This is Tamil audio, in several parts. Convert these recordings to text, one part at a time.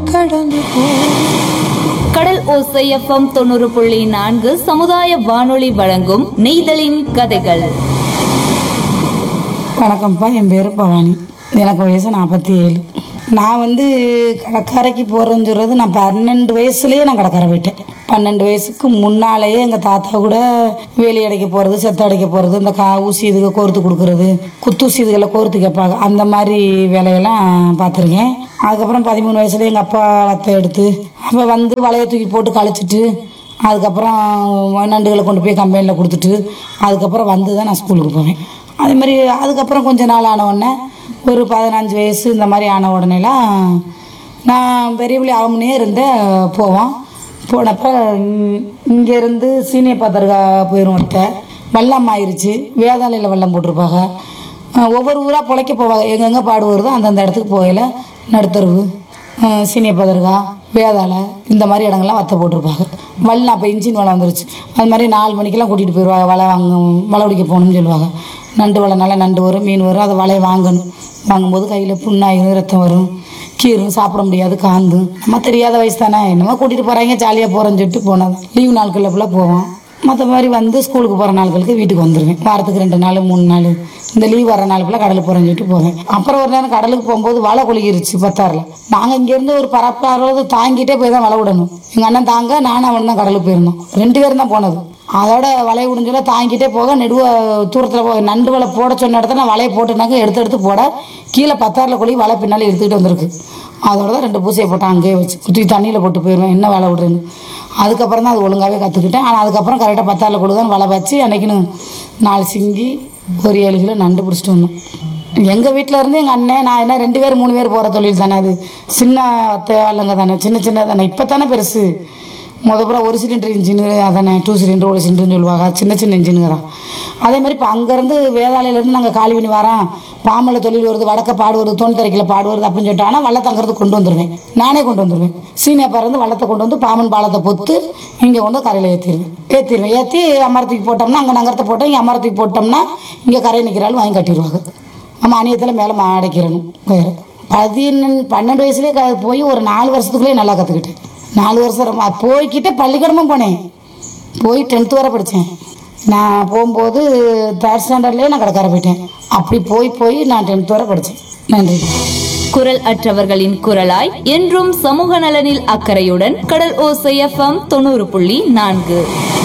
கடந்து போ கடல் ஓசை எஃப்எம் தொண்ணூறு புள்ளி நான்கு சமுதாய வானொலி வழங்கும் நெய்தலின் கதைகள் வணக்கம்ப்பா என் பேர் பவானி எனக்கு வயசு நாற்பத்தி ஏழு நான் வந்து கடற்கரைக்கு போகிறேன்னு சொல்கிறது நான் பன்னெண்டு வயசுலேயே நான் கடற்கரை போயிட்டேன் பன்னெண்டு வயசுக்கு முன்னாலேயே எங்கள் தாத்தா கூட வேலி அடைக்க போகிறது செத்த அடைக்க போகிறது இந்த கா ஊசி இதுக்கு கோர்த்து கொடுக்குறது குத்தூசி இதுகளை கோர்த்து கேட்பாங்க அந்த மாதிரி வேலையெல்லாம் பார்த்துருக்கேன் அதுக்கப்புறம் பதிமூணு வயசுல எங்கள் அப்பா வத்தை எடுத்து அப்போ வந்து வலையை தூக்கி போட்டு கழிச்சிட்டு அதுக்கப்புறம் நண்டுகளை கொண்டு போய் கம்பெனியில் கொடுத்துட்டு அதுக்கப்புறம் வந்து தான் நான் ஸ்கூலுக்கு போவேன் அதே மாதிரி அதுக்கப்புறம் கொஞ்ச நாள் ஆன உடனே ஒரு பதினஞ்சு வயசு இந்த மாதிரி ஆன உடனேலாம் நான் பெரியபிள்ளை ஆகும்னே இருந்தேன் போவோம் போனப்போ இங்கேருந்து சீனியர் பத்திரிக்கா போயிடும் ஒருத்தர் வெள்ளம் ஆயிருச்சு வேதாளையில் வெள்ளம் போட்டிருப்பாங்க அஹ் ஒவ்வொரு ஊராக பிழைக்க போவாங்க எங்கெங்கே பாடு வருதோ அந்தந்த இடத்துக்கு போகல நடுத்தருவு சீனியர் பதர்கா வேதாளை இந்த மாதிரி இடங்கள்லாம் வத்த போட்டிருப்பாங்க வல்லம் அப்போ இன்ஜின் வலை வந்துருச்சு அது மாதிரி நாலு மணிக்கெல்லாம் கூட்டிகிட்டு போயிடுவாங்க வலை வாங்க வலை பிடிக்க போகணும்னு சொல்லுவாங்க நண்டு வலை நல்லா நண்டு வரும் மீன் வரும் அதை வலையை வாங்கணும் வாங்கும்போது கையில் புண்ணாயிரும் ரத்தம் வரும் கீரும் சாப்பிட முடியாது காந்தும் நம்ம தெரியாத வயசு தானே என்னமோ கூட்டிகிட்டு போகிறாங்க ஜாலியாக போகிறேன்னு சொல்லிட்டு போனது லீவு நாட்களில் ஃபுல்லாக போவோம் மற்ற மாதிரி வந்து ஸ்கூலுக்கு போகிற நாட்களுக்கு வீட்டுக்கு வந்துடுவேன் வாரத்துக்கு ரெண்டு நாள் மூணு நாள் இந்த லீவ் வர நாள் ஃபுல்லாக கடலுக்கு போகிறேன்னு சொல்லிட்டு போவேன் அப்புறம் ஒரு நேரம் கடலுக்கு போகும்போது வலை கொழுகிருச்சு பத்தாரில் நாங்கள் இங்கேருந்து ஒரு பரப்பு அறுபது தாங்கிட்டே போய் தான் வலை விடணும் எங்கள் அண்ணன் தாங்க நானும் அவன் தான் கடலுக்கு போயிருந்தோம் ரெண்டு பேரும் தான் போனது அதோட வலையை விடுஞ்சல தாங்கிட்டே போக நெடுவ தூரத்தில் போக நண்டு வலை போட சொன்ன இடத்துல நான் வலையை போட்டுனாக்க எடுத்து எடுத்து போட கீழே பத்தாரில் கொழி வலை பின்னால் எடுத்துக்கிட்டு வந்திருக்கு அதோட தான் ரெண்டு பூசையை போட்டேன் அங்கேயே வச்சு குத்தி தண்ணியில் போட்டு போயிடுவேன் என்ன வலை விடுறேன்னு அதுக்கப்புறம் தான் அது ஒழுங்காகவே கற்றுக்கிட்டேன் ஆனால் அதுக்கப்புறம் கரெக்டாக பத்தாரில் கொடுதான் வலை வச்சு அன்னைக்குன்னு நாலு சிங்கி ஒரு ஏழு கிலோ நண்டு பிடிச்சிட்டு வந்தோம் எங்கள் வீட்டில் இருந்து எங்கள் அண்ணன் நான் என்ன ரெண்டு பேர் மூணு பேர் போகிற தொழில் தானே அது சின்ன தேவாளுங்க தானே சின்ன சின்ன தானே இப்போ தானே பெருசு முதப்புறம் ஒரு சிலிண்டர் இன்ஜினு அதானே டூ சிலிண்டர் ஒரு சிலிண்டர்னு சொல்லுவாங்க சின்ன சின்ன இன்ஜினுங்க தான் அதே மாதிரி இப்போ அங்கேருந்து வேதாளையிலேருந்து நாங்கள் காலி பண்ணி வரோம் பாம்பளை தொழில் வருது வடக்க பாடு வருது தோணி தரைக்கில் பாடு வருது அப்படின்னு சொல்லிட்டு ஆனால் வள்ளத்தை அங்கேருந்து கொண்டு வந்துடுவேன் நானே கொண்டு வந்துடுவேன் சீனியப்பா இருந்து வள்ளத்தை கொண்டு வந்து பாம்பன் பாலத்தை பொத்து இங்கே வந்து கரையில் ஏற்றிடுவேன் ஏற்றிடுவேன் ஏற்றி அமரத்துக்கு போட்டோம்னா அங்கே நகரத்தை போட்டோம் இங்கே அமரத்துக்கு போட்டோம்னா இங்கே கரை நிற்கிறாள் வாங்கி கட்டிடுவாங்க நம்ம அநியத்தில் மேலே மாடைக்கிறணும் வேறு பதினெண்டு பன்னெண்டு வயசுலேயே க போய் ஒரு நாலு வருஷத்துக்குள்ளேயே நல்லா கற்றுக்கிட்டேன் நாலு வருஷம் ரொம்ப போய்கிட்டே பள்ளிக்கூடமும் போனேன் போய் டென்த்து வரை படித்தேன் நான் போகும்போது தேர்ட் ஸ்டாண்டர்ட்லேயே நான் கடைக்கார போயிட்டேன் அப்படி போய் போய் நான் டென்த்து வரை படித்தேன் நன்றி குரல் அற்றவர்களின் குரலாய் என்றும் சமூக நலனில் அக்கறையுடன் கடல் ஓசை எஃப்எம் தொண்ணூறு புள்ளி நான்கு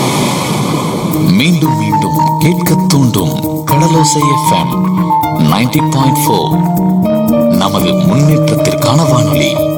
மீண்டும் மீண்டும் கேட்க தூண்டும் Kadalosai FM ninety point four நமது முன்னேற்றத்திற்கான வானொலி